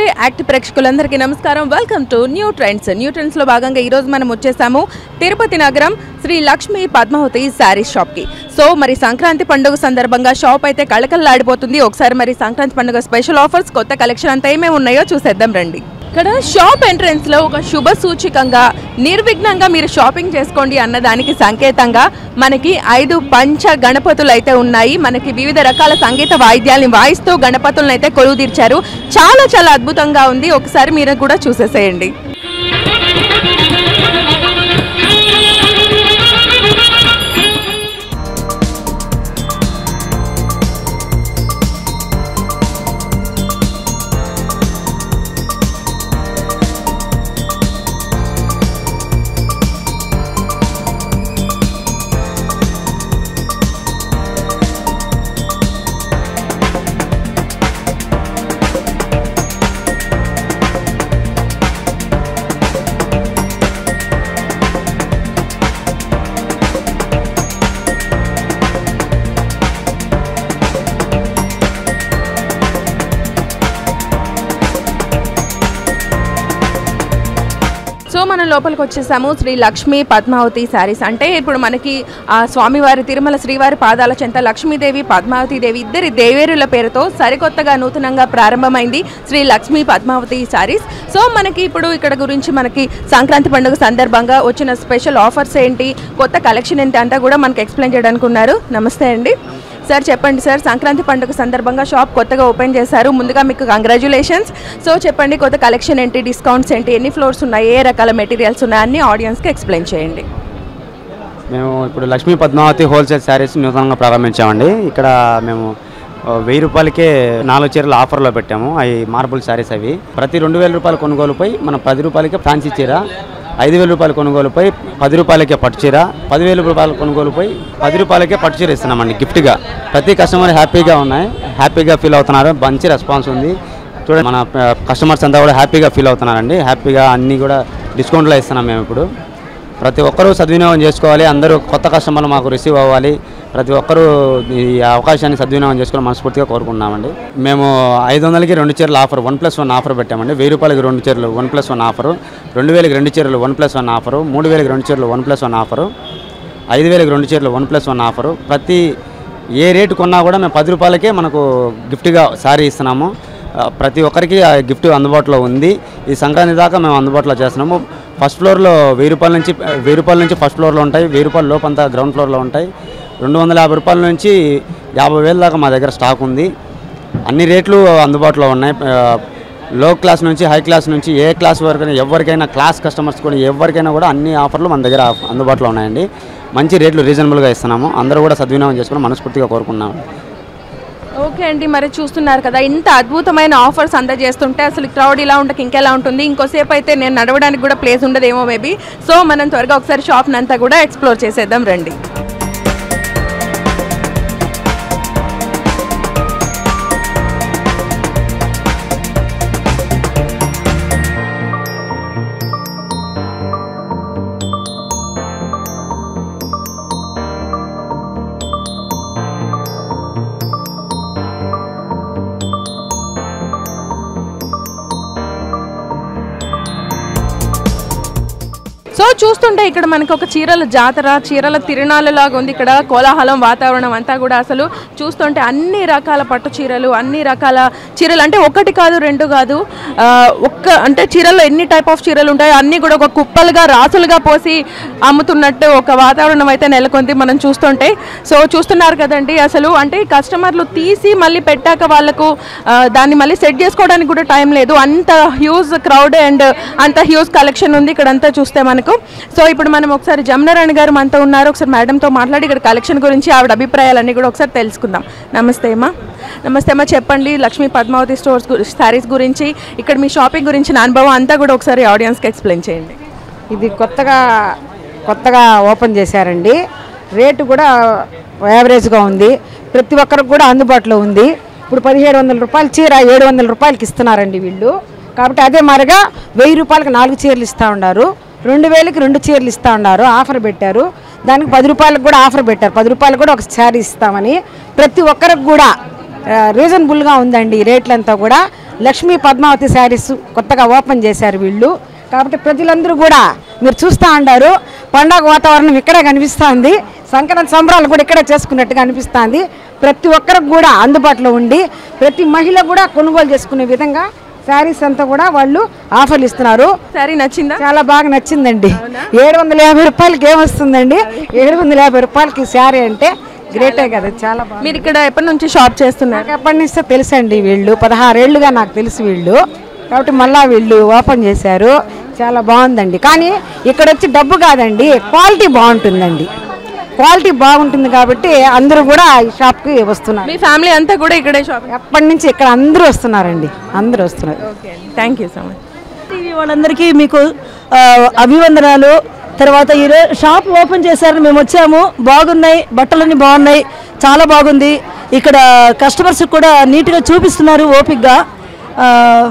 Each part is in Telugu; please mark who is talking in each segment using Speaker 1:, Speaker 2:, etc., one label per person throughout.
Speaker 1: యాక్ట్ ప్రేక్షకులందరికీ నమస్కారం welcome to new trends new trends లో భాగంగా ఈ రోజు మనం వచ్చేసాము తిరుపతి నగరం శ్రీ లక్ష్మీ పద్మావతి శారీస్ షాప్ కి సో మరి సంక్రాంతి పండుగ సందర్భంగా షాప్ అయితే కళకళలాడిపోతుంది ఒకసారి మరి సంక్రాంతి పండుగ స్పెషల్ ఆఫర్స్ కొత్త కలెక్షన్ అంతా ఏమేమి ఉన్నాయో చూసేద్దాం రండి ఇక్కడ షాప్ ఎంట్రన్స్ లో ఒక శుభ సూచికంగా నిర్విఘ్నంగా మీరు షాపింగ్ చేసుకోండి అన్న దానికి సంకేతంగా మనకి ఐదు పంచ గణపతులు అయితే ఉన్నాయి మనకి వివిధ రకాల సంగీత వాయిద్యాలను వాయిస్తూ గణపతులను అయితే కొలువు తీర్చారు చాలా చాలా అద్భుతంగా ఉంది ఒకసారి మీరు కూడా చూసేసేయండి సో మనం లోపలికి వచ్చేసాము శ్రీ లక్ష్మీ పద్మావతి శారీస్ అంటే ఇప్పుడు మనకి ఆ స్వామివారి తిరుమల శ్రీవారి పాదాల చెంత లక్ష్మీదేవి పద్మావతి దేవి ఇద్దరి దేవేరుల పేరుతో సరికొత్తగా నూతనంగా ప్రారంభమైంది శ్రీ లక్ష్మీ పద్మావతి శారీస్ సో మనకి ఇప్పుడు ఇక్కడ గురించి మనకి సంక్రాంతి పండుగ సందర్భంగా వచ్చిన స్పెషల్ ఆఫర్స్ ఏంటి కొత్త కలెక్షన్ ఏంటి అంతా కూడా మనకి ఎక్స్ప్లెయిన్ చేయడానికి ఉన్నారు నమస్తే అండి సార్ చెప్పండి సార్ సంక్రాంతి పండుగ సందర్భంగా షాప్ కొత్తగా ఓపెన్ చేశారు ముందుగా మీకు కంగ్రాచులేషన్స్ సో చెప్పండి కొత్త కలెక్షన్ ఏంటి డిస్కౌంట్స్ ఏంటి ఎన్ని ఫ్లోర్స్ ఉన్నాయి ఏ రకాల మెటీరియల్స్ ఉన్నాయి అన్ని ఆడియన్స్కి ఎక్స్ప్లెయిన్ చేయండి
Speaker 2: మేము ఇప్పుడు లక్ష్మీ పద్మావతి హోల్సేల్ శారీస్ నూతనంగా ప్రారంభించామండి ఇక్కడ మేము ఆ, వెయ్యి రూపాయలకే నాలుగు చీరలు ఆఫర్లో పెట్టాము అవి మార్బుల్ శారీస్ అవి ప్రతి రెండు వేల రూపాయల కొనుగోలుపై మనం పది రూపాయలకే ఫ్యాన్సీ చీర ఐదు వేల రూపాయల కొనుగోలుపై పది రూపాయలకే పట్టు చీర పదివేల రూపాయల కొనుగోలుపై పది రూపాయలకే పట్టు చీర ఇస్తున్నామండి గిఫ్ట్గా ప్రతి కస్టమర్ హ్యాపీగా ఉన్నాయి హ్యాపీగా ఫీల్ అవుతున్నారు మంచి రెస్పాన్స్ ఉంది చూడండి మన ఆ, కస్టమర్స్ అంతా కూడా హ్యాపీగా ఫీల్ అవుతున్నారండి హ్యాపీగా అన్నీ కూడా డిస్కౌంట్లో ఇస్తున్నాం మేము ఇప్పుడు ప్రతి ఒక్కరూ సద్వినియోగం చేసుకోవాలి అందరూ కొత్త కస్టమర్లు మాకు రిసీవ్ అవ్వాలి ప్రతి ఒక్కరూ ఈ అవకాశాన్ని సద్వినియోగం చేసుకుని మనస్ఫూర్తిగా కోరుకుంటున్నామండి మేము ఐదు వందలకి రెండు చీరలు offer one plus one offer పెట్టామండి వెయ్యి రూపాయలకి రెండు చీరలు వన్ ప్లస్ వన్ ఆఫరు రెండు వేలకి రెండు చీరలు వన్ ప్లస్ వన్ ఆఫరు మూడు వేలకి రెండు చీరలు వన్ ప్లస్ వన్ ఆఫరు ఐదు వేలకి రెండు చీరలు వన్ ప్లస్ వన్ ఆఫరు ప్రతి ఏ రేటు కొన్నా కూడా మేము పది రూపాయలకే మనకు గిఫ్ట్గా శారీ ఇస్తున్నాము ఆ, ప్రతి ఒక్కరికి ఆ గిఫ్ట్ అందుబాటులో ఉంది ఈ సంక్రాంతి దాకా మేము అందుబాటులో చేస్తున్నాము ఫస్ట్ ఫ్లోర్లో వెయ్యి రూపాయల నుంచి వెయ్యి రూపాయల నుంచి ఫస్ట్ ఫ్లోర్లో ఉంటాయి వెయ్యి రూపాయల లోపంతా గ్రౌండ్ ఫ్లోర్లో ఉంటాయి రెండు వందల యాభై రూపాయల నుంచి యాభై వేల దాకా మా దగ్గర స్టాక్ ఉంది అన్ని రేట్లు అందుబాటులో ఉన్నాయి ఆ, లో క్లాస్ నుంచి హై క్లాస్ నుంచి ఏ క్లాస్ వరకు ఎవరికైనా క్లాస్ కస్టమర్స్ కూడా ఎవరికైనా కూడా అన్ని ఆఫర్లు మన దగ్గర అందుబాటులో ఉన్నాయండి మంచి రేట్లు రీజనబుల్గా ఇస్తున్నాము అందరూ కూడా సద్వినియోగం చేసుకుని మనస్ఫూర్తిగా కోరుకున్నాము
Speaker 1: ఓకే అండి మరి చూస్తున్నారు కదా ఇంత అద్భుతమైన ఆఫర్స్ అందజేస్తుంటే అసలు క్రౌడ్ ఇలా ఉండక ఇంకెలా ఉంటుంది ఇంకోసేపు అయితే నేను నడవడానికి కూడా ప్లేస్ ఉండదేమో మేబీ సో మనం త్వరగా ఒకసారి షాప్ని అంతా కూడా ఎక్స్ప్లోర్ చేసేద్దాం రండి సో చూస్తుంటే ఇక్కడ మనకి ఒక చీరల జాతర చీరల తిరునాళ్ళ లాగా ఉంది ఇక్కడ కోలాహలం వాతావరణం అంతా కూడా అసలు చూస్తుంటే అన్ని రకాల పట్టు చీరలు అన్ని రకాల చీరలు అంటే ఒకటి కాదు రెండు కాదు ఆ, ఒక్క అంటే చీరల్లో ఎన్ని టైప్ ఆఫ్ చీరలు ఉంటాయో అన్నీ కూడా ఒక కుప్పలుగా రాసులుగా పోసి అమ్ముతున్నట్టు ఒక వాతావరణం అయితే నెలకొంది మనం చూస్తుంటే సో చూస్తున్నారు కదండి అసలు అంటే కస్టమర్లు తీసి మళ్ళీ పెట్టాక వాళ్ళకు ఆ, దాన్ని మళ్ళీ సెట్ చేసుకోవడానికి కూడా టైం లేదు అంత హ్యూజ్ క్రౌడ్ అండ్ అంత హ్యూజ్ కలెక్షన్ ఉంది ఇక్కడ అంతా చూస్తే మనకు సో ఇప్పుడు మనం ఒకసారి జమునారాయణ గారు మనతో ఉన్నారు ఒకసారి మేడంతో మాట్లాడి ఇక్కడ కలెక్షన్ గురించి ఆవిడ అభిప్రాయాలన్నీ కూడా ఒకసారి తెలుసుకుందాం నమస్తే అమ్మా నమస్తే అమ్మా చెప్పండి లక్ష్మీ పద్మావతి స్టోర్స్ శారీస్ గురించి ఇక్కడ మీ షాపింగ్ గురించిన అనుభవం అంతా కూడా ఒకసారి ఆడియన్స్కి ఎక్స్ప్లెయిన్ చేయండి
Speaker 3: ఇది కొత్తగా కొత్తగా ఓపెన్ చేశారండి రేటు కూడా యావరేజ్గా ఉంది ప్రతి ఒక్కరికి కూడా అందుబాటులో ఉంది ఇప్పుడు పదిహేడు వందల రూపాయల చీర ఏడు వందల రూపాయలకి ఇస్తున్నారండి వీళ్ళు కాబట్టి అదే మరిగా వెయ్యి రూపాయలకి నాలుగు చీరలు ఇస్తూ ఉన్నారు రెండు వేలకి రెండు చీరలు ఇస్తూ ఉన్నారు ఆఫర్ పెట్టారు దానికి పది రూపాయలకు కూడా ఆఫర్ పెట్టారు పది రూపాయలకు కూడా ఒక శారీ ఇస్తామని ప్రతి ఒక్కరికి కూడా రీజనబుల్గా ఉందండి ఈ రేట్లంతా కూడా లక్ష్మీ పద్మావతి శారీస్ కొత్తగా ఓపెన్ చేశారు వీళ్ళు కాబట్టి ప్రజలందరూ కూడా మీరు చూస్తూ ఉండారు పండగ వాతావరణం ఇక్కడే కనిపిస్తుంది సంక్రాంతి సంబరాలు కూడా ఇక్కడే చేసుకున్నట్టుగా అనిపిస్తుంది ప్రతి ఒక్కరికి కూడా అందుబాటులో ఉండి ప్రతి మహిళ కూడా కొనుగోలు చేసుకునే విధంగా శారీస్ అంతా కూడా వాళ్ళు ఆఫర్లు ఇస్తున్నారు
Speaker 1: సారీ నచ్చిందా
Speaker 3: చాలా బాగా నచ్చిందండి ఏడు వందల యాభై రూపాయలకి ఏమొస్తుందండి ఏడు వందల యాభై రూపాయలకి శారీ అంటే గ్రేటే కదా చాలా బాగా
Speaker 1: మీరు ఇక్కడ ఎప్పటి నుంచి షాప్ చేస్తున్నారు
Speaker 3: నాకు ఎప్పటి నుంచో తెలుసండి వీళ్ళు పదహారేళ్లుగా నాకు తెలుసు వీళ్ళు కాబట్టి మళ్ళా వీళ్ళు ఓపెన్ చేశారు చాలా బాగుందండి కానీ ఇక్కడ వచ్చి డబ్బు కాదండి క్వాలిటీ బాగుంటుందండి క్వాలిటీ బాగుంటుంది కాబట్టి అందరూ కూడా ఈ షాప్కి వస్తున్నారు
Speaker 1: మీ ఫ్యామిలీ అంతా కూడా ఇక్కడే షాపింగ్
Speaker 3: ఎప్పటి నుంచి ఇక్కడ అందరూ వస్తున్నారండి అందరూ వస్తున్నారు
Speaker 1: okay thank you so much
Speaker 4: TV వాళ్ళందరికీ మీకు ఆ, అభివందనాలు తర్వాత ఈరోజు షాప్ ఓపెన్ చేశారని మేము వచ్చాము బాగున్నాయి బట్టలన్నీ బాగున్నాయి చాలా బాగుంది ఇక్కడ కస్టమర్స్ కూడా నీట్గా చూపిస్తున్నారు ఓపిక్గా ఆ,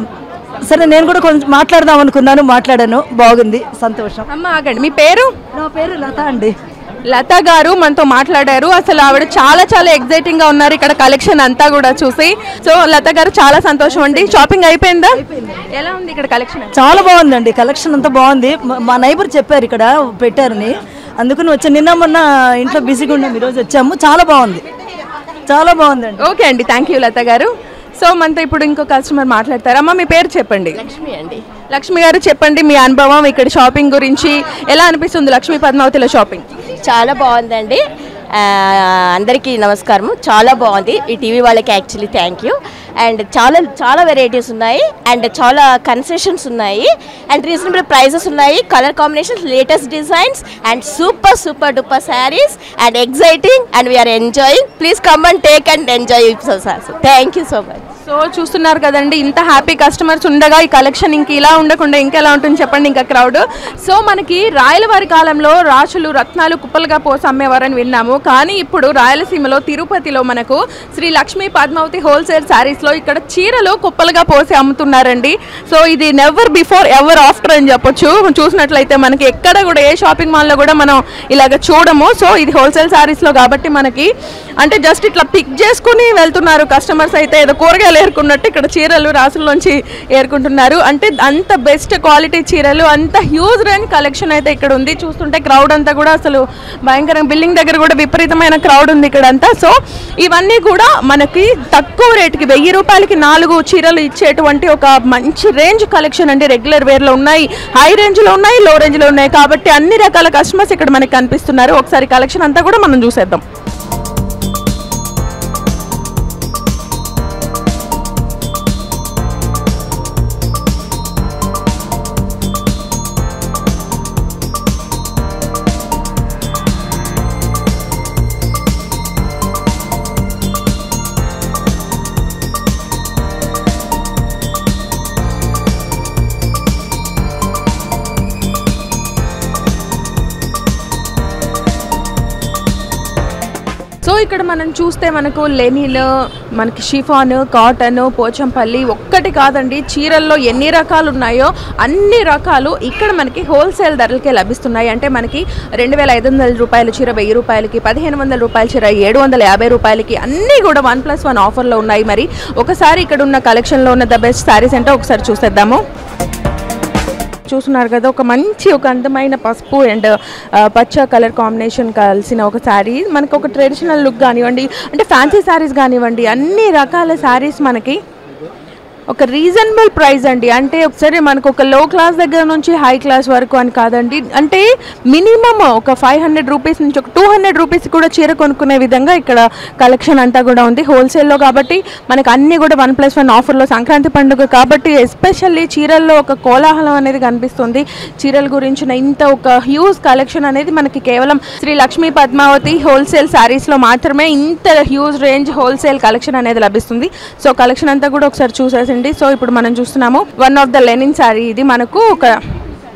Speaker 4: సరే నేను కూడా కొంచెం మాట్లాడదాం అనుకున్నాను మాట్లాడాను బాగుంది సంతోషం
Speaker 1: అమ్మ ఆగండి మీ పేరు
Speaker 4: నా పేరు లత అండి
Speaker 1: లత గారు మనతో మాట్లాడారు అసలు ఆవిడ చాలా చాలా ఎగ్జైటింగ్ గా ఉన్నారు ఇక్కడ కలెక్షన్ అంతా కూడా చూసి సో లత గారు చాలా సంతోషం అండి షాపింగ్ అయిపోయిందా ఎలా ఉంది ఇక్కడ కలెక్షన్
Speaker 4: చాలా బాగుందండి కలెక్షన్ అంతా బాగుంది మా- మా నైబర్ చెప్పారు ఇక్కడ పెట్టారని అందుకని వచ్చి నిన్న మొన్న ఇంట్లో బిజీగా ఉన్నాం ఈరోజు వచ్చాము చాలా బాగుంది చాలా బాగుందండి
Speaker 1: ఓకే అండి థ్యాంక్ యూ లత గారు సో మనతో ఇప్పుడు ఇంకో కస్టమర్ మాట్లాడతారు అమ్మ మీ పేరు చెప్పండి
Speaker 5: లక్ష్మి అండి
Speaker 1: లక్ష్మి గారు చెప్పండి మీ అనుభవం ఇక్కడ షాపింగ్ గురించి ఎలా అనిపిస్తుంది లక్ష్మీ పద్మావతిలో షాపింగ్
Speaker 5: చాలా బాగుందండి ఆ, అందరికీ నమస్కారం చాలా బాగుంది ఈ టీవీ వాళ్ళకి యాక్చువల్లీ థ్యాంక్ యూ అండ్ చాలా చాలా వెరైటీస్ ఉన్నాయి అండ్ చాలా కన్సెషన్స్ ఉన్నాయి అండ్ రీజనబుల్ ప్రైజెస్ ఉన్నాయి colour combinations latest designs and super super duper sarees and exciting and we are enjoying please come and take and enjoy thank you so much
Speaker 1: so చూస్తున్నారు కదండి ఇంత హ్యాపీ కస్టమర్స్ ఉండగా ఈ కలెక్షన్ ఇంక ఇలా ఉండకుండా ఇంకెలా ఉంటుంది చెప్పండి ఇంకా క్రౌడ్ సో మనకి రాయలవారి కాలంలో రాశులు రత్నాలు కుప్పలుగా పోసి అమ్మేవారని విన్నాము కానీ ఇప్పుడు రాయలసీమలో తిరుపతిలో మనకు శ్రీ లక్ష్మీ పద్మావతి హోల్సేల్ శారీస్లో ఇక్కడ చీరలు కుప్పలుగా పోసి అమ్ముతున్నారండి సో ఇది నెవర్ బిఫోర్ ఎవర్ ఆఫ్టర్ అని చెప్పొచ్చు చూసినట్లయితే మనకి ఎక్కడ కూడా ఏ షాపింగ్ మాల్లో కూడా మనం ఇలాగ చూడము సో ఇది హోల్సేల్ శారీస్లో కాబట్టి మనకి అంటే జస్ట్ ఇట్లా పిక్ చేసుకుని వెళ్తున్నారు కస్టమర్స్ అయితే ఏదో కూరగాయలు ఏరుకున్నట్టు ఇక్కడ చీరలు రాసుల్లోంచి ఏరుకుంటున్నారు అంటే అంత బెస్ట్ క్వాలిటీ చీరలు అంత హ్యూజ్ రేంజ్ కలెక్షన్ అయితే ఇక్కడ ఉంది చూస్తుంటే క్రౌడ్ అంతా కూడా అసలు భయంకరంగా బిల్డింగ్ దగ్గర కూడా విపరీతమైన క్రౌడ్ ఉంది ఇక్కడ అంతా సో ఇవన్నీ కూడా మనకి తక్కువ రేటుకి వెయ్యి రూపాయలకి నాలుగు చీరలు ఇచ్చేటువంటి ఒక మంచి రేంజ్ కలెక్షన్ అండి రెగ్యులర్ వేర్లో ఉన్నాయి హై రేంజ్లో ఉన్నాయి లో రేంజ్లో ఉన్నాయి కాబట్టి అన్ని రకాల కస్టమర్స్ ఇక్కడ మనకి కనిపిస్తున్నారు ఒకసారి కలెక్షన్ అంతా కూడా మనం చూసేద్దాం సో ఇక్కడ మనం చూస్తే మనకు లెనిన్ మనకి షిఫాన్ కాటన్ పోచంపల్లి ఒక్కటి కాదండి చీరల్లో ఎన్ని రకాలు ఉన్నాయో అన్ని రకాలు ఇక్కడ మనకి హోల్సేల్ ధరలకే లభిస్తున్నాయి అంటే మనకి రెండు వేల ఐదు వందల రూపాయల చీర వెయ్యి రూపాయలకి పదిహేను వందల రూపాయల చీర ఏడు వందల యాభై రూపాయలకి అన్నీ కూడా వన్ ప్లస్ వన్ ఆఫర్లో ఉన్నాయి మరి ఒకసారి ఇక్కడ ఉన్న కలెక్షన్లో ఉన్న ద బెస్ట్ శారీస్ ఏంటో ఒకసారి చూసేద్దాము చూస్తున్నారు కదా ఒక మంచి ఒక అందమైన పసుపు అండ్ పచ్చ కలర్ కాంబినేషన్ కలిసిన ఒక శారీ మనకు ఒక ట్రెడిషనల్ లుక్ కానివ్వండి అంటే ఫ్యాన్సీ శారీస్ కానివ్వండి అన్ని రకాల శారీస్ మనకి ఒక రీజనబుల్ ప్రైస్ అండి అంటే ఒకసారి మనకు ఒక లో క్లాస్ దగ్గర నుంచి హై క్లాస్ వరకు అని కాదండి అంటే మినిమమ్ ఒక ఫైవ్ హండ్రెడ్ రూపీస్ నుంచి ఒక టూ హండ్రెడ్ రూపీస్ కూడా చీర కొనుక్కునే విధంగా ఇక్కడ కలెక్షన్ అంతా కూడా ఉంది హోల్సేల్లో కాబట్టి మనకు అన్నీ కూడా వన్ ప్లస్ వన్ ఆఫర్లో సంక్రాంతి పండుగ కాబట్టి ఎస్పెషల్లీ చీరల్లో ఒక కోలాహలం అనేది కనిపిస్తుంది చీరల గురించిన ఇంత ఒక హ్యూజ్ కలెక్షన్ అనేది మనకి కేవలం శ్రీ లక్ష్మీ పద్మావతి హోల్సేల్ శారీస్లో మాత్రమే ఇంత హ్యూజ్ రేంజ్ హోల్సేల్ కలెక్షన్ అనేది లభిస్తుంది సో కలెక్షన్ అంతా కూడా ఒకసారి చూసేసండి సో ఇప్పుడు మనం చూస్తున్నాము one of the linen saree ఇది మనకు ఒక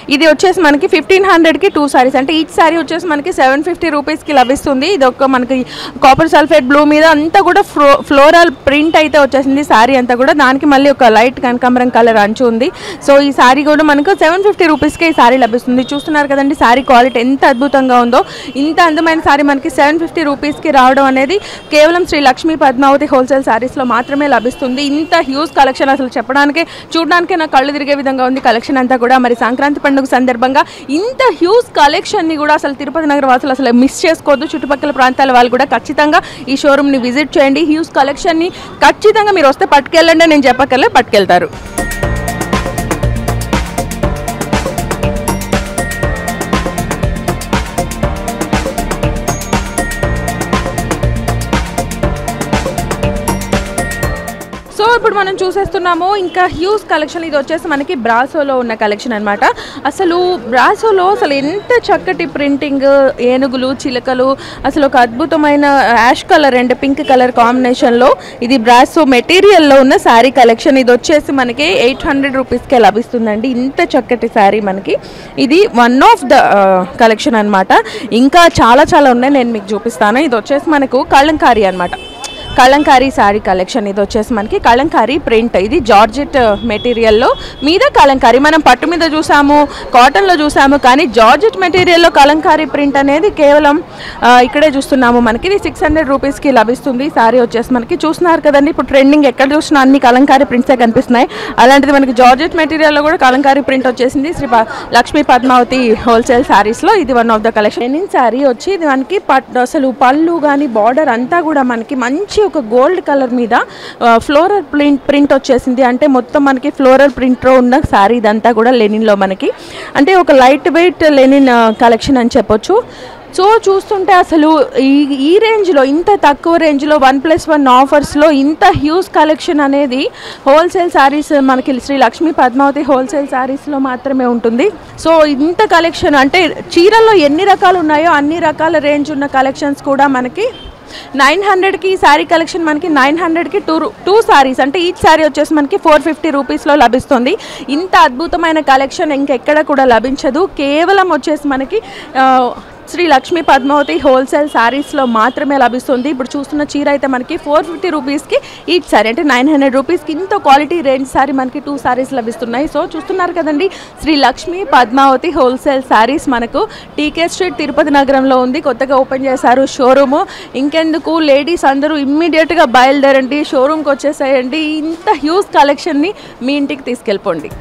Speaker 1: ఇది వచ్చేసి మనకి ఫిఫ్టీన్ హండ్రెడ్కి టూ సారీస్ అంటే ఈచ్ సారీ వచ్చేసి మనకి సెవెన్ ఫిఫ్టీ రూపీస్కి లభిస్తుంది ఇది ఒక మనకి కాపర్ సల్ఫేట్ బ్లూ మీద అంతా కూడా ఫ్లో ఫ్లోరల్ ప్రింట్ అయితే వచ్చేసింది సారీ అంతా కూడా దానికి మళ్ళీ ఒక లైట్ కనకాంబరం కలర్ అంచు ఉంది సో ఈ సారీ కూడా మనకు సెవెన్ ఫిఫ్టీ రూపీస్కే ఈ సారీ లభిస్తుంది చూస్తున్నారు కదండి సారీ క్వాలిటీ ఎంత అద్భుతంగా ఉందో ఇంత అందమైన సారీ మనకి సెవెన్ ఫిఫ్టీ రూపీస్కి రావడం అనేది కేవలం శ్రీ లక్ష్మీ పద్మావతి హోల్సేల్ సారీస్లో మాత్రమే లభిస్తుంది ఇంత హ్యూజ్ కలెక్షన్ అసలు చెప్పడానికి చూడడానికి నా కళ్ళు తిరిగే విధంగా ఉంది కలెక్షన్ అంతా కూడా మరి సంక్రాంతి పండుగ సందర్భంగా ఇంత హ్యూజ్ కలెక్షన్ని కూడా అసలు తిరుపతి నగర వాసులు అసలు మిస్ చేసుకోవద్దు చుట్టుపక్కల ప్రాంతాల వాళ్ళు కూడా ఖచ్చితంగా ఈ షోరూమ్ని విజిట్ చేయండి హ్యూజ్ కలెక్షన్ని ఖచ్చితంగా మీరు వస్తే పట్టుకెళ్ళండి అని నేను చెప్పక్కర్లే పట్టుకెళ్తారు సో ఇప్పుడు మనం చూసేస్తున్నాము ఇంకా హ్యూజ్ కలెక్షన్ ఇది వచ్చేసి మనకి బ్రాసోలో ఉన్న కలెక్షన్ అన్నమాట అసలు బ్రాసోలో అసలు ఎంత చక్కటి ప్రింటింగ్ ఏనుగులు చిలకలు అసలు ఒక అద్భుతమైన ash colour and pink colour కాంబినేషన్లో ఇది బ్రాసో మెటీరియల్లో ఉన్న శారీ కలెక్షన్ ఇది వచ్చేసి మనకి ఎయిట్ హండ్రెడ్ రూపీస్కే లభిస్తుందండి ఇంత చక్కటి శారీ మనకి ఇది వన్ ఆఫ్ ద కలెక్షన్ అన్నమాట ఇంకా చాలా చాలా ఉన్నాయి నేను మీకు చూపిస్తాను ఇది వచ్చేసి మనకు కళంకారీ అన్నమాట కలంకారీ శారీ కలెక్షన్ ఇది వచ్చేసి మనకి కలంకారీ ప్రింట్ ఇది జార్జెట్ మెటీరియల్లో మీద కలంకారీ మనం పట్టు మీద చూసాము కాటన్లో చూసాము కానీ జార్జెట్ మెటీరియల్లో కలంకారీ ప్రింట్ అనేది కేవలం ఆ, ఇక్కడే చూస్తున్నాము మనకి ఇది సిక్స్ హండ్రెడ్ రూపీస్కి లభిస్తుంది ఈ శారీ వచ్చేసి మనకి చూస్తున్నారు కదండి ఇప్పుడు ట్రెండింగ్ ఎక్కడ చూసినా అన్ని కలంకారీ ప్రింట్సే కనిపిస్తున్నాయి అలాంటిది మనకి జార్జెట్ మెటీరియల్లో కూడా కలంకారీ ప్రింట్ వచ్చేసింది శ్రీ ప- లక్ష్మీ పద్మావతి హోల్సేల్ శారీస్లో ఇది one of the collection linen saree వచ్చి ఇది మనకి పట్ అసలు పళ్ళు కానీ బార్డర్ అంతా కూడా మనకి మంచి ఒక గోల్డ్ కలర్ మీద ఫ్లోరల్ ప్రింట్ ప్రింట్ వచ్చేసింది అంటే మొత్తం మనకి ఫ్లోరల్ ప్రింట్లో ఉన్న శారీ ఇదంతా కూడా లెనిన్లో మనకి అంటే ఒక లైట్ వెయిట్ లెనిన్ కలెక్షన్ అని చెప్పొచ్చు సో చూస్తుంటే అసలు ఈ ఈ రేంజ్లో ఇంత తక్కువ రేంజ్లో వన్ ప్లస్ వన్ ఆఫర్స్లో ఇంత హ్యూజ్ కలెక్షన్ అనేది హోల్సేల్ శారీస్ మనకి శ్రీ లక్ష్మీ పద్మావతి హోల్సేల్ శారీస్లో మాత్రమే ఉంటుంది సో ఇంత కలెక్షన్ అంటే చీరల్లో ఎన్ని రకాలు ఉన్నాయో అన్ని రకాల రేంజ్ ఉన్న కలెక్షన్స్ కూడా మనకి నైన్ హండ్రెడ్కి శారీ కలెక్షన్ మనకి నైన్ హండ్రెడ్కి టూ టూ శారీస్ అంటే ఈచ్ శారీ వచ్చేసి మనకి ఫోర్ ఫిఫ్టీ రూపీస్లో లభిస్తుంది ఇంత అద్భుతమైన కలెక్షన్ ఇంకెక్కడ కూడా లభించదు కేవలం వచ్చేసి మనకి ఆ, శ్రీ లక్ష్మీ పద్మావతి హోల్సేల్ శారీస్లో మాత్రమే లభిస్తుంది ఇప్పుడు చూస్తున్న చీర అయితే మనకి ఫోర్ ఫిఫ్టీ రూపీస్కి ఈచ్ శారీ అంటే నైన్ హండ్రెడ్ రూపీస్కి ఇంత క్వాలిటీ రేంజ్ శారీ మనకి టూ శారీస్ లభిస్తున్నాయి సో చూస్తున్నారు కదండి శ్రీ లక్ష్మీ పద్మావతి హోల్సేల్ శారీస్ మనకు టీకే స్ట్రీట్ తిరుపతి నగరంలో ఉంది కొత్తగా ఓపెన్ చేశారు షోరూము ఇంకెందుకు లేడీస్ అందరూ ఇమ్మీడియట్గా బయలుదేరండి షోరూమ్కి వచ్చేసేయండి ఇంత హ్యూజ్ కలెక్షన్ని మీ ఇంటికి తీసుకెళ్ళిపోండి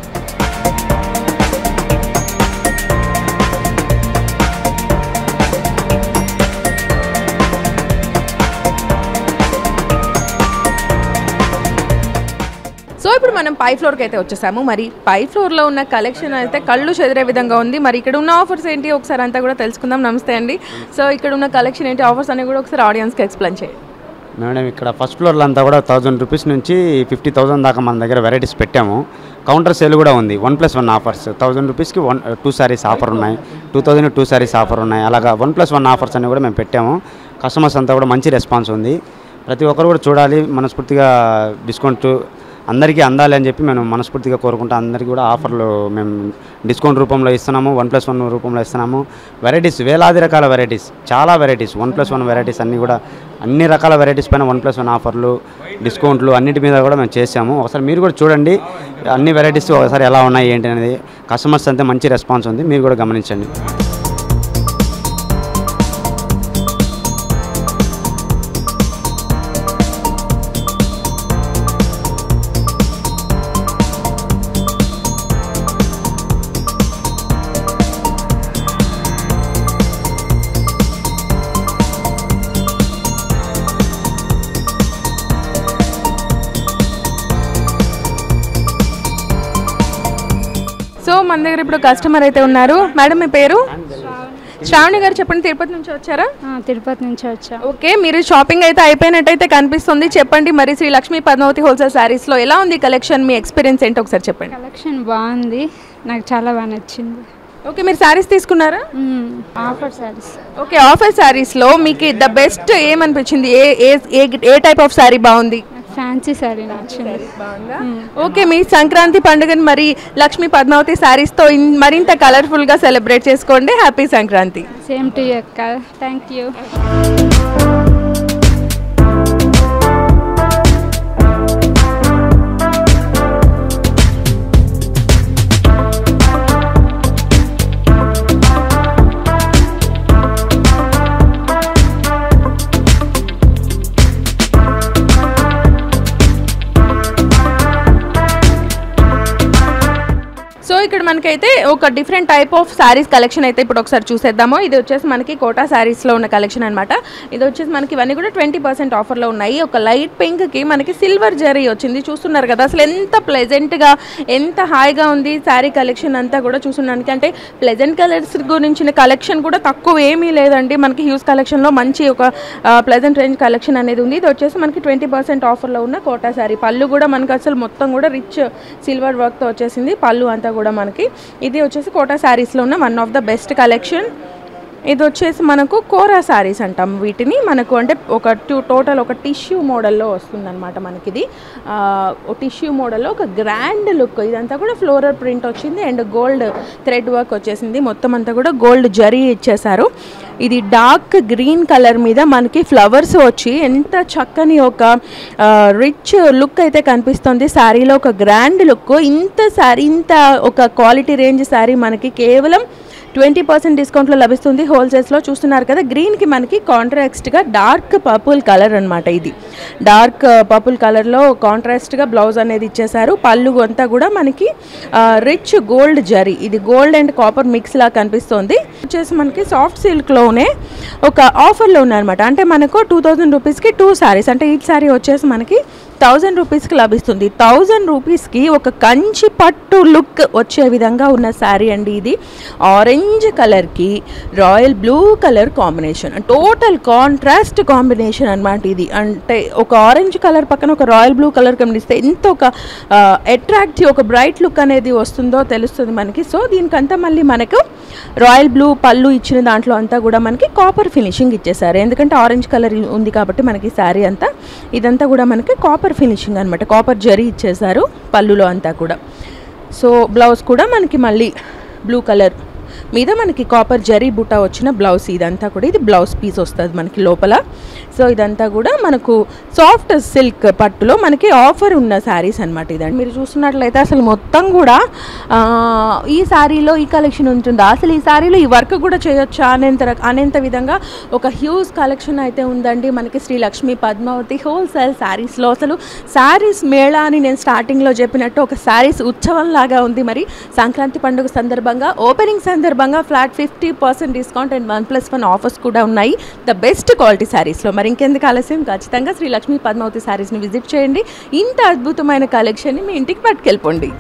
Speaker 1: సో ఇప్పుడు మనం పై ఫ్లోర్కి అయితే వచ్చేసాము మరి పై ఫ్లోర్లో ఉన్న కలెక్షన్ అయితే కళ్ళు చెదిరే విధంగా ఉంది మరి ఇక్కడ ఉన్న ఆఫర్స్ ఏంటి ఒకసారి అంతా కూడా తెలుసుకుందాం నమస్తే అండి సో ఇక్కడ ఉన్న కలెక్షన్ ఏంటి ఆఫర్స్ అని కూడా ఒకసారి ఆడియన్స్కి ఎక్స్ప్లెయిన్ చేయండి
Speaker 2: మేడం ఇక్కడ ఫస్ట్ ఫ్లోర్లో అంతా కూడా థౌజండ్ రూపీస్ నుంచి ఫిఫ్టీ థౌసండ్ దాకా మన దగ్గర వెరైటీస్ పెట్టాము కౌంటర్ సేల్ కూడా ఉంది one plus one offers thousand రూపీస్కి వన్ టూ సారీస్ ఆఫర్ ఉన్నాయి two thousand two sarees offer ఉన్నాయి అలాగా వన్ ప్లస్ వన్ ఆఫర్స్ అన్ని కూడా మేము పెట్టాము కస్టమర్స్ అంతా కూడా మంచి రెస్పాన్స్ ఉంది ప్రతి ఒక్కరు కూడా చూడాలి మనస్ఫూర్తిగా డిస్కౌంట్ అందరికీ అందాలి అని చెప్పి మేము మనస్ఫూర్తిగా కోరుకుంటా అందరికీ కూడా ఆఫర్లు మేము డిస్కౌంట్ రూపంలో ఇస్తున్నాము వన్ ప్లస్ వన్ రూపంలో ఇస్తున్నాము వెరైటీస్ వేలాది రకాల వెరైటీస్ చాలా varieties one plus one varieties అన్నీ కూడా అన్ని రకాల వెరైటీస్ పైన వన్ ప్లస్ వన్ ఆఫర్లు డిస్కౌంట్లు అన్నిటి మీద కూడా మేము చేసాము ఒకసారి మీరు కూడా చూడండి అన్ని వెరైటీస్ ఒకసారి ఎలా ఉన్నాయి ఏంటి అనేది కస్టమర్స్ అంతే మంచి రెస్పాన్స్ ఉంది మీరు కూడా గమనించండి
Speaker 1: సో మన దగ్గర ఇప్పుడు కస్టమర్ అయితే ఉన్నారు మేడం మీ పేరు శ్రావణి గారు చెప్పండి తిరుపతి నుంచి వచ్చారా
Speaker 6: ఆ, తిరుపతి నుంచి వచ్చా
Speaker 1: ఓకే మీరు షాపింగ్ అయితే అయిపోయినట్టయితే కనిపిస్తుంది చెప్పండి మరి శ్రీ లక్ష్మీ పద్మావతి హోల్సేల్ శారీస్లో ఎలా ఉంది కలెక్షన్ మీ ఎక్స్పీరియన్స్ ఏంటో ఒకసారి చెప్పండి
Speaker 6: కలెక్షన్ బాగుంది నాకు చాలా బాగా నచ్చింది
Speaker 1: ఓకే మీరు శారీస్ తీసుకున్నారా
Speaker 6: మ్మ్. ఆఫర్ సారీస్
Speaker 1: ఓకే ఆఫర్ శారీస్లో మీకు ద బెస్ట్ ఏమనిపించింది ఏ ఏ ఏ ఏ టైప్ ఆఫ్ శారీ బాగుంది
Speaker 6: ఫ్యాన్సీ శారీ నచ్చింది
Speaker 1: ఓకే మీ సంక్రాంతి పండుగని మరి లక్ష్మీ పద్మావతి శారీస్తో ఇన్- మరింత కలర్ఫుల్గా సెలబ్రేట్ చేసుకోండి హ్యాపీ సంక్రాంతి
Speaker 6: సేమ్ టు అక్క థ్యాంక్ యూ
Speaker 1: సో ఇక్కడ మనకైతే ఒక different type of sarees collection అయితే ఇప్పుడు ఒకసారి చూసేద్దాము ఇది వచ్చేసి మనకి కోటా శారీస్లో ఉన్న కలెక్షన్ అనమాట ఇది వచ్చేసి మనకి ఇవన్నీ కూడా ట్వంటీ పర్సెంట్ ఆఫర్లో ఉన్నాయి ఒక లైట్ పింక్కి మనకి సిల్వర్ జరీ వచ్చింది చూస్తున్నారు కదా అసలు ఎంత ప్లెజెంట్గా ఎంత హాయిగా ఉంది శారీ కలెక్షన్ అంతా కూడా చూస్తున్నానికి అంటే ప్లెజెంట్ కలర్స్ గురించిన కలెక్షన్ కూడా తక్కువ ఏమీ లేదండి మనకి హ్యూజ్ కలెక్షన్లో మంచి ఒక ప్లెజెంట్ రేంజ్ కలెక్షన్ అనేది ఉంది ఇది వచ్చేసి మనకి ట్వంటీ పర్సెంట్ ఆఫర్లో ఉన్న కోటా శారీ పళ్ళు కూడా మనకి అసలు మొత్తం కూడా రిచ్ సిల్వర్ వర్క్తో వచ్చేసింది పళ్ళు అంతా కూడా మనకి ఇది వచ్చేసి కోటా శారీస్లో ఉన్న one of the best collection ఇది వచ్చేసి మనకు కోరా శారీస్ అంటాం వీటిని మనకు అంటే ఒక టూ టోటల్ ఒక టిష్యూ మోడల్లో వస్తుందన్నమాట మనకి ఇది టిష్యూ మోడల్లో ఒక గ్రాండ్ లుక్ ఇదంతా కూడా ఫ్లోరల్ ప్రింట్ వచ్చింది అండ్ గోల్డ్ థ్రెడ్ వర్క్ వచ్చేసింది మొత్తం అంతా కూడా గోల్డ్ జరీ ఇచ్చేసారు ఇది డార్క్ గ్రీన్ కలర్ మీద మనకి ఫ్లవర్స్ వచ్చి ఎంత చక్కని ఒక రిచ్ లుక్ అయితే కనిపిస్తుంది శారీలో ఒక గ్రాండ్ లుక్ ఇంత శారీ ఇంత ఒక క్వాలిటీ రేంజ్ శారీ మనకి కేవలం ట్వంటీ పర్సెంట్ డిస్కౌంట్లో లభిస్తుంది హోల్సేల్స్లో చూస్తున్నారు కదా గ్రీన్కి మనకి కాంట్రాస్ట్గా డార్క్ పర్పుల్ కలర్ అనమాట ఇది డార్క్ పర్పుల్ కలర్లో కాంట్రాస్ట్గా బ్లౌజ్ అనేది ఇచ్చేసారు పళ్ళు అంతా కూడా మనకి రిచ్ గోల్డ్ జరీ ఇది గోల్డ్ అండ్ కాపర్ మిక్స్ లా కనిపిస్తుంది వచ్చేసి మనకి సాఫ్ట్ సిల్క్లోనే ఒక ఆఫర్లో ఉన్నాయన్నమాట అంటే మనకు టూ థౌజండ్ రూపీస్కి టూ శారీస్ అంటే ఈ శారీ వచ్చేసి మనకి థౌజండ్ రూపీస్కి లభిస్తుంది థౌజండ్ రూపీస్కి ఒక కంచి పట్టు లుక్ వచ్చే విధంగా ఉన్న శారీ అండి ఇది ఆరెంజ్ కలర్కి royal blue colour combination total contrast combination అనమాట ఇది అంటే ఒక ఆరెంజ్ కలర్ పక్కన ఒక రాయల్ బ్లూ కలర్ కనిపిస్తే ఎంత ఒక అట్రాక్టివ్ ఒక బ్రైట్ లుక్ అనేది వస్తుందో తెలుస్తుంది మనకి సో దీనికంతా మళ్ళీ మనకు రాయల్ బ్లూ పళ్ళు ఇచ్చిన దాంట్లో అంతా కూడా మనకి కాపర్ ఫినిషింగ్ ఇచ్చేసారు ఎందుకంటే ఆరెంజ్ కలర్ ఉంది కాబట్టి మనకి శారీ అంతా ఇదంతా కూడా మనకి కాపర్ ఫినిషింగ్ అనమాట కాపర్ జరీ ఇచ్చేసారు పళ్ళులో అంతా కూడా సో బ్లౌజ్ కూడా మనకి మళ్ళీ బ్లూ కలర్ మీద మనకి కాపర్ జరీ బుట్ట వచ్చిన బ్లౌజ్ ఇదంతా కూడా ఇది బ్లౌజ్ పీస్ వస్తుంది మనకి లోపల సో ఇదంతా కూడా మనకు సాఫ్ట్ సిల్క్ పట్టులో మనకి ఆఫర్ ఉన్న శారీస్ అనమాట ఇదండి మీరు చూస్తున్నట్లయితే అసలు మొత్తం కూడా ఆ, ఈ శారీలో ఈ కలెక్షన్ ఉంటుందా అసలు ఈ శారీలో ఈ వర్క్ కూడా చేయొచ్చా అనేంత రక- అనేంత విధంగా ఒక హ్యూజ్ కలెక్షన్ అయితే ఉందండి మనకి శ్రీ లక్ష్మీ పద్మావతి హోల్సేల్ శారీస్లో అసలు శారీస్ మేళా అని నేను స్టార్టింగ్లో చెప్పినట్టు ఒక శారీస్ ఉత్సవం లాగా ఉంది మరి సంక్రాంతి పండుగ సందర్భంగా ఓపెనింగ్ సందర్భంగా flat fifty percent discount and one plus one offers కూడా ఉన్నాయి ద బెస్ట్ క్వాలిటీ శారీస్లో మరి ఇంకెందుకు ఆలస్యం ఖచ్చితంగా శ్రీ లక్ష్మీ పద్మావతి శారీస్ని విజిట్ చేయండి ఇంత అద్భుతమైన కలెక్షన్ని మీ ఇంటికి పట్టుకెళ్ళిపోండి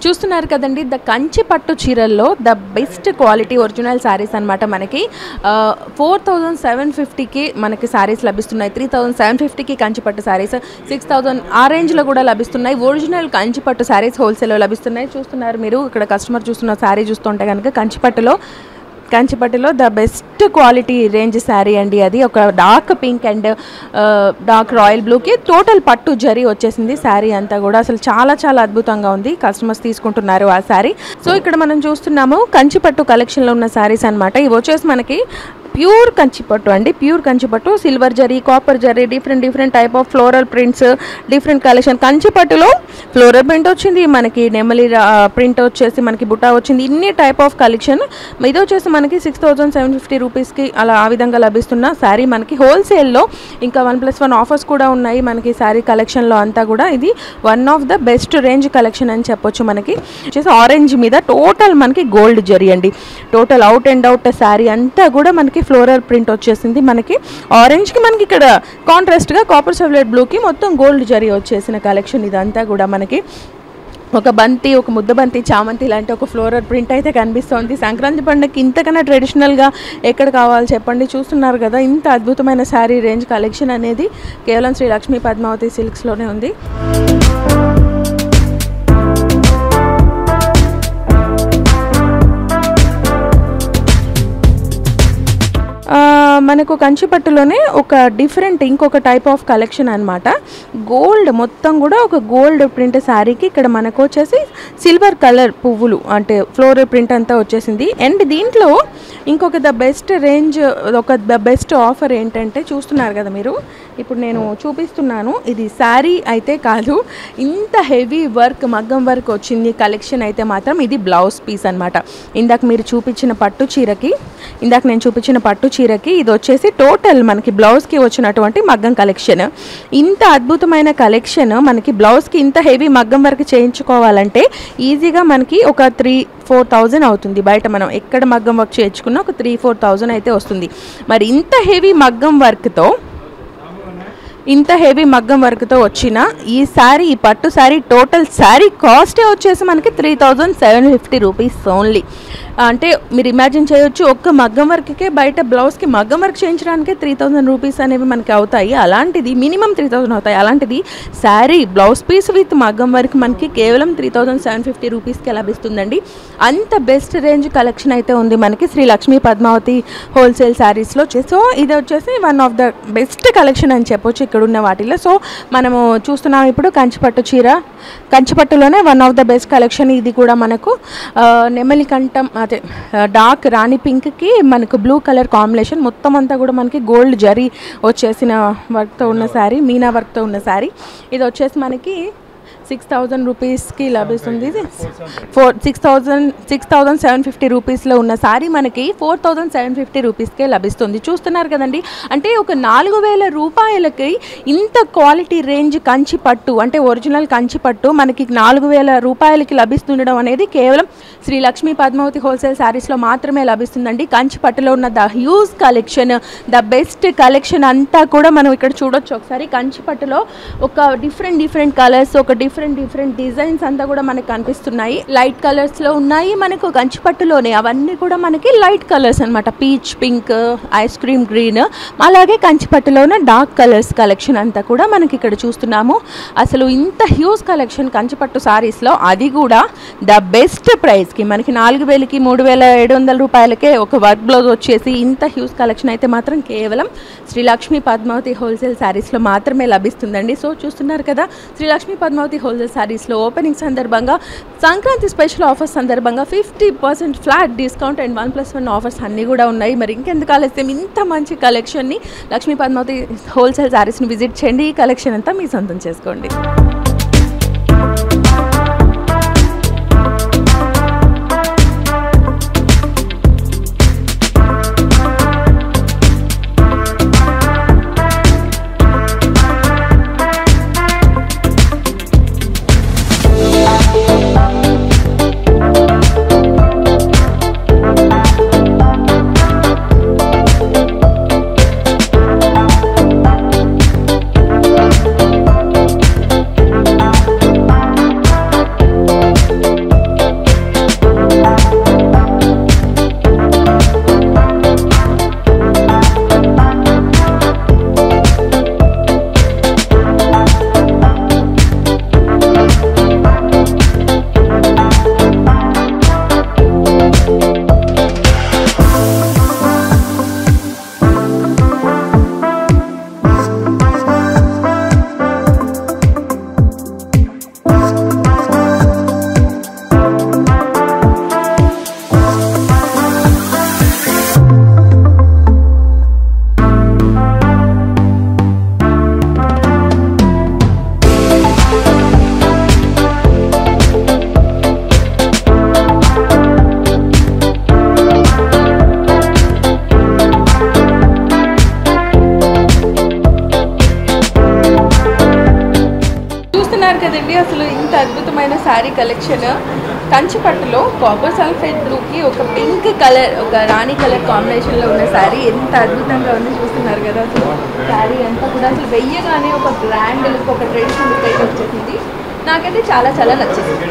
Speaker 1: చూస్తున్నారు కదండి ద కంచి పట్టు చీరల్లో the best quality original sarees అనమాట మనకి ఫోర్ థౌజండ్ సెవెన్ ఫిఫ్టీకి మనకి శారీస్ లభిస్తున్నాయి త్రీ థౌజండ్ సెవెన్ ఫిఫ్టీకి కంచి పట్టు శారీస్ సిక్స్ థౌజండ్ ఆ రేంజ్లో కూడా లభిస్తున్నాయి ఒరిజినల్ కంచి పట్టు శారీస్ హోల్సేల్లో లభిస్తున్నాయి చూస్తున్నారు మీరు ఇక్కడ కస్టమర్ చూస్తున్న శారీ చూస్తుంటే కనుక కంచి పట్టులో కంచిపట్టులో the best quality range saree అండి అది ఒక dark pink and dark royal బ్లూకి టోటల్ పట్టు జరీ వచ్చేసింది శారీ అంతా కూడా అసలు చాలా చాలా అద్భుతంగా ఉంది కస్టమర్స్ తీసుకుంటున్నారు ఆ శారీ సో ఇక్కడ మనం చూస్తున్నాము కంచిపట్టు కలెక్షన్లో ఉన్న శారీస్ అనమాట ఇవి వచ్చేసి మనకి ప్యూర్ కంచిపట్టు అండి ప్యూర్ కంచిపట్టు silver zari copper zari different different type of floral prints different collection కంచిపట్టులో ఫ్లోరల్ ప్రింట్ వచ్చింది మనకి నెమలి ప్రింట్ వచ్చేసి మనకి బుట్ట వచ్చింది ఇన్ని టైప్ ఆఫ్ కలెక్షన్ ఇది వచ్చేసి మనకి సిక్స్ థౌజండ్ సెవెన్ ఫిఫ్టీ రూపీస్కి అలా ఆ విధంగా లభిస్తున్న శారీ మనకి హోల్సేల్లో ఇంకా వన్ ప్లస్ వన్ ఆఫర్స్ కూడా ఉన్నాయి మనకి శారీ కలెక్షన్లో అంతా కూడా ఇది one of the best range collection అని చెప్పొచ్చు మనకి వచ్చేసి ఆరెంజ్ మీద టోటల్ మనకి గోల్డ్ జరీ అండి total out and out saree అంతా కూడా మనకి ఫ్లోరల్ ప్రింట్ వచ్చేసింది మనకి ఆరెంజ్కి మనకి ఇక్కడ కాంట్రాస్ట్గా కాపర్ సెవెలెట్ బ్లూకి మొత్తం గోల్డ్ జరీ వచ్చేసిన కలెక్షన్ ఇదంతా కూడా మనకి ఒక బంతి ఒక ముద్ద బంతి చామంతి లాంటి ఒక ఫ్లోరల్ ప్రింట్ అయితే కనిపిస్తోంది సంక్రాంతి పండుగకి ఇంతకన్నా ట్రెడిషనల్గా ఎక్కడ కావాలి చెప్పండి చూస్తున్నారు కదా ఇంత అద్భుతమైన శారీ రేంజ్ కలెక్షన్ అనేది కేవలం శ్రీ లక్ష్మీ పద్మావతి సిల్క్స్లోనే ఉంది ఆ, మనకు కంచిపట్టులోనే ఒక డిఫరెంట్ ఇంకొక టైప్ ఆఫ్ కలెక్షన్ అన్నమాట గోల్డ్ మొత్తం కూడా ఒక గోల్డ్ ప్రింట్ శారీకి ఇక్కడ మనకు వచ్చేసి సిల్వర్ కలర్ పువ్వులు అంటే ఫ్లోరల్ ప్రింట్ అంతా వచ్చేసింది అండ్ దీంట్లో ఇంకొక ద బెస్ట్ రేంజ్ ఒక ద బెస్ట్ ఆఫర్ ఏంటంటే చూస్తున్నారు కదా మీరు ఇప్పుడు నేను చూపిస్తున్నాను ఇది శారీ అయితే కాదు ఇంత హెవీ వర్క్ మగ్గం వర్క్ వచ్చింది కలెక్షన్ అయితే మాత్రం ఇది బ్లౌజ్ పీస్ అన్నమాట ఇందాక మీరు చూపించిన పట్టు చీరకి ఇందాక నేను చూపించిన పట్టు చీరకి ఇది వచ్చేసి టోటల్ మనకి బ్లౌజ్కి వచ్చినటువంటి మగ్గం కలెక్షన్ ఇంత అద్భుతమైన కలెక్షన్ మనకి బ్లౌజ్కి ఇంత హెవీ మగ్గం వర్క్ చేయించుకోవాలంటే ఈజీగా మనకి ఒక త్రీ ఫోర్ థౌజండ్ అవుతుంది బయట మనం ఎక్కడ మగ్గం వర్క్ చేయించుకున్నా ఒక త్రీ ఫోర్ థౌజండ్ అయితే వస్తుంది మరి ఇంత హెవీ మగ్గం వర్క్తో ఇంత హెవీ మగ్గం వర్క్తో వచ్చిన ఈ శారీ ఈ పట్టు శారీ టోటల్ శారీ కాస్టే వచ్చేసి మనకి three thousand seven fifty rupees only అంటే మీరు ఇమాజిన్ చేయొచ్చు ఒక్క మగ్గం వర్క్కే బయట బ్లౌజ్కి మగ్గం వర్క్ చేయించడానికే త్రీ థౌజండ్ రూపీస్ అనేవి మనకి అవుతాయి అలాంటిది మినిమం త్రీ థౌజండ్ అవుతాయి అలాంటిది శారీ బ్లౌజ్ పీస్ విత్ మగ్గం వర్క్ మనకి కేవలం త్రీ థౌజండ్ సెవెన్ ఫిఫ్టీ రూపీస్కి లభిస్తుందండి అంత బెస్ట్ రేంజ్ కలెక్షన్ అయితే ఉంది మనకి శ్రీ లక్ష్మీ పద్మావతి హోల్సేల్ శారీస్లో సో ఇది వచ్చేసి one of the best collection అని చెప్పొచ్చు ఇక్కడ ఉన్న వాటిలో సో మనము చూస్తున్నాం ఇప్పుడు కంచిపట్టు చీర కంచిపట్టులోనే one of the best collection ఇది కూడా మనకు ఆ, నెమలి కంఠం అదే డార్క్ రాణి పింక్కి మనకు బ్లూ కలర్ కాంబినేషన్ మొత్తం అంతా కూడా మనకి గోల్డ్ జరీ వచ్చేసిన వర్క్తో ఉన్న శారీ మీనా వర్క్తో ఉన్న శారీ ఇది వచ్చేసి మనకి సిక్స్ థౌజండ్ రూపీస్కి లభిస్తుంది ఇది four six thousand six thousand seven fifty రూపీస్లో ఉన్న సారీ మనకి ఫోర్ థౌజండ్ సెవెన్ ఫిఫ్టీ రూపీస్కే లభిస్తుంది చూస్తున్నారు కదండి అంటే ఒక నాలుగు వేల రూపాయలకి ఇంత క్వాలిటీ రేంజ్ కంచి పట్టు అంటే ఒరిజినల్ కంచి పట్టు మనకి నాలుగు వేల రూపాయలకి లభిస్తుండడం అనేది కేవలం శ్రీ లక్ష్మీ పద్మావతి హోల్సేల్ శారీస్లో మాత్రమే లభిస్తుందండి కంచి పట్టులో ఉన్న the huge collection the best collection అంతా కూడా మనం ఇక్కడ చూడొచ్చు ఒకసారి కంచి పట్టులో ఒక డిఫరెంట్ డిఫరెంట్ కలర్స్ ఒక డిఫరెంట్ డిఫరెంట్ డిజైన్స్ అంతా కూడా మనకి కనిపిస్తున్నాయి లైట్ కలర్స్లో ఉన్నాయి మనకు కంచి పట్టులోనే అవన్నీ కూడా మనకి లైట్ కలర్స్ అన్నమాట peach pink ice cream green అలాగే కంచి పట్టులోనే డార్క్ కలర్స్ కలెక్షన్ అంతా కూడా మనకి ఇక్కడ చూస్తున్నాము అసలు ఇంత హ్యూజ్ కలెక్షన్ కంచిపట్టు సారీస్లో అది కూడా ద బెస్ట్ ప్రైస్కి మనకి నాలుగు వేలకి మూడు వేల ఏడు వందల రూపాయలకే ఒక వర్క్ బ్లౌజ్ వచ్చేసి ఇంత హ్యూజ్ కలెక్షన్ అయితే మాత్రం కేవలం శ్రీ లక్ష్మీ పద్మావతి హోల్సేల్ శారీస్లో మాత్రమే లభిస్తుందండి సో చూస్తున్నారు కదా శ్రీ లక్ష్మీ పద్మావతి హోల్సేల్ శారీస్లో ఓపెనింగ్ సందర్భంగా సంక్రాంతి స్పెషల్ ఆఫర్స్ సందర్భంగా fifty percent flat discount and one plus one offers అన్నీ కూడా ఉన్నాయి మరి ఇంకెందుకు ఆలస్యం ఇంత మంచి కలెక్షన్ని లక్ష్మీ పద్మావతి హోల్సేల్ శారీస్ని విజిట్ చేయండి ఈ కలెక్షన్ అంతా మీ సొంతం చేసుకోండి చూస్తున్నారు కదండి అసలు ఇంత అద్భుతమైన శారీ కలెక్షన్ కంచి పట్టులో కాపర్ సల్ఫేట్ బ్లూకి ఒక పింక్ కలర్ ఒక రాణి కలర్ కాంబినేషన్లో ఉన్న శారీ ఎంత అద్భుతంగా ఉంది చూస్తున్నారు కదా అసలు శారీ అంతా కూడా అసలు వెయ్యగానే ఒక గ్రాండ్ లుక్ ఒక ట్రెడిషనల్ లుక్ అయితే వచ్చేసింది నాకైతే చాలా చాలా నచ్చేసింది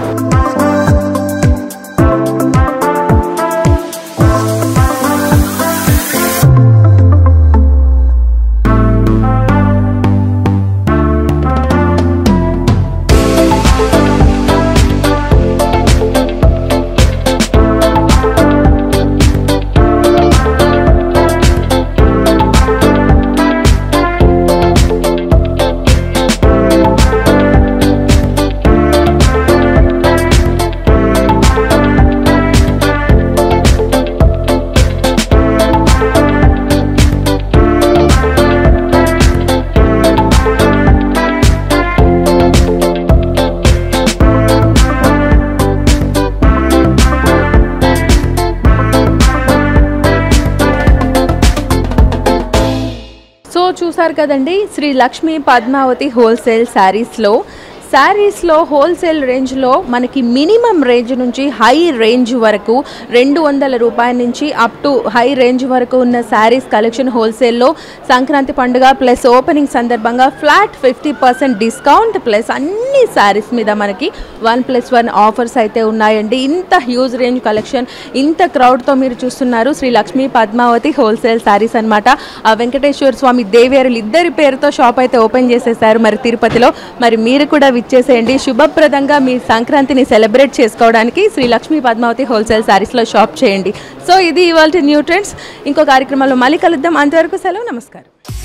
Speaker 1: సో చూసారు కదండి శ్రీ లక్ష్మీ పద్మావతి హోల్సేల్ శారీస్లో శారీస్లో హోల్సేల్ రేంజ్లో మనకి మినిమం రేంజ్ నుంచి హై రేంజ్ వరకు రెండు వందల రూపాయల నుంచి అప్ టు హై రేంజ్ వరకు ఉన్న శారీస్ కలెక్షన్ హోల్సేల్లో సంక్రాంతి పండుగ ప్లస్ ఓపెనింగ్ సందర్భంగా flat fifty percent discount plus అన్ని శారీస్ మీద మనకి వన్ ప్లస్ వన్ ఆఫర్స్ అయితే ఉన్నాయండి ఇంత హ్యూజ్ రేంజ్ కలెక్షన్ ఇంత క్రౌడ్తో మీరు చూస్తున్నారు శ్రీ లక్ష్మీ పద్మావతి హోల్సేల్ శారీస్ అనమాట ఆ వెంకటేశ్వర స్వామి దేవేరులు ఇద్దరి పేరుతో షాప్ అయితే ఓపెన్ చేసేసారు మరి తిరుపతిలో మరి మీరు కూడా విచ్చేసేయండి శుభప్రదంగా మీ సంక్రాంతిని సెలబ్రేట్ చేసుకోవడానికి శ్రీ లక్ష్మీ పద్మావతి హోల్సేల్ శారీస్లో షాప్ చేయండి సో ఇది ఇవాళ న్యూ ట్రెండ్స్ ఇంకో కార్యక్రమంలో మళ్ళీ కలుద్దాం అంతవరకు సెలవు నమస్కారం